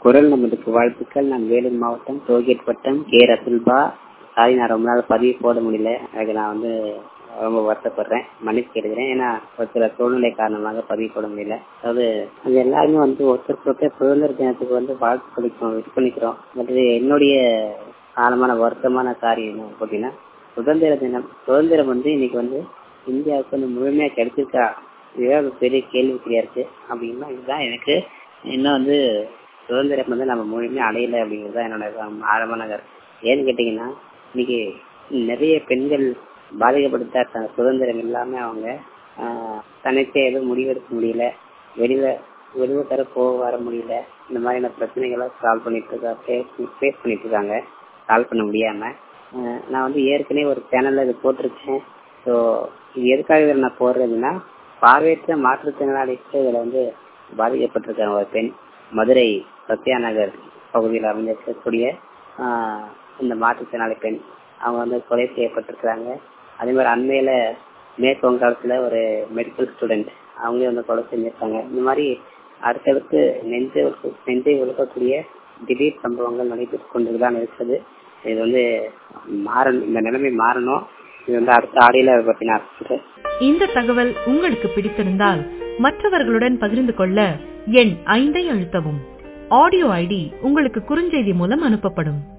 குரல் நமதுக்கு வாழ்த்துக்கள் நான் வேலூர் மாவட்டம் டோல்கேட் வட்டம் கே ரசுல்பா சாரி நான் ரொம்ப நாள் பதிவு போட முடியல அதுக்கு நான் வந்து ரொம்ப வருத்தப்படுறேன் மன்னிப்பு கேட்டுக்கிறேன் ஏன்னா ஒரு சில சூழ்நிலை காரணமாக பதிவு போட முடியல அதாவது அது எல்லாருமே வந்து ஒருத்தருக்கு ஒருத்தர் சுதந்திர தினத்துக்கு வந்து வாழ்த்து கொடுக்கிறோம் இது பண்ணிக்கிறோம் பட் என்னுடைய ஆழமான வருத்தமான காரியம் என்ன பார்த்தீங்கன்னா சுதந்திர தினம் சுதந்திரம் வந்து இன்னைக்கு வந்து இந்தியாவுக்கு வந்து முழுமையா கிடைச்சிருக்கா இதுதான் ஒரு பெரிய கேள்விக்குறியா இருக்கு அப்படின்னா இதுதான் எனக்கு இன்னும் வந்து சுதந்திரம் வந்து நம்ம முழுமையா அடையல அப்படிங்கிறது தான் என்னோட ஆழமான கருத்து ஏன்னு கேட்டீங்கன்னா இன்னைக்கு நிறைய பெண்கள் பாதிக்கப்பட்ட சுதந்திரம் இல்லாம அவங்க தனிச்சே எதுவும் முடிவெடுக்க முடியல வெளியில வெளியில தர போக வர முடியல இந்த மாதிரியான பிரச்சனைகளை சால்வ் பண்ணிட்டு இருக்கா ஃபேஸ் பண்ணிட்டு இருக்காங்க சால்வ் பண்ண முடியாம நான் வந்து ஏற்கனவே ஒரு சேனல்ல இது போட்டிருக்கேன் ஸோ இது எதுக்காக இதில் நான் போடுறதுன்னா பார்வையற்ற மாற்றுத்திறனாளிக்கு இதில் வந்து பாதிக்கப்பட்டிருக்காங்க ஒரு பெண் மதுரை சத்யா நகர் பகுதியில் அமைந்திருக்கக்கூடிய இந்த மாற்றுத்திறனாளி பெண் அவங்க வந்து கொலை செய்யப்பட்டிருக்கிறாங்க அதே மாதிரி அண்மையில மேற்கு வங்காளத்துல ஒரு மெடிக்கல் ஸ்டூடெண்ட் அவங்களே வந்து கொலை செஞ்சிருக்காங்க இந்த மாதிரி அடுத்தடுத்து நெஞ்சை நெஞ்சை ஒழுக்கக்கூடிய திடீர் சம்பவங்கள் நடைபெற்று கொண்டுதான் இருக்குது இது வந்து மாறணும் இந்த நிலைமை மாறணும் இது வந்து அடுத்த ஆடியில அதை பத்தி நான் இந்த தகவல் உங்களுக்கு பிடித்திருந்தால் மற்றவர்களுடன் பகிர்ந்து கொள்ள எண் ஐந்தை அழுத்தவும் ஆடியோ ஐடி உங்களுக்கு குறுஞ்செய்தி மூலம் அனுப்பப்படும்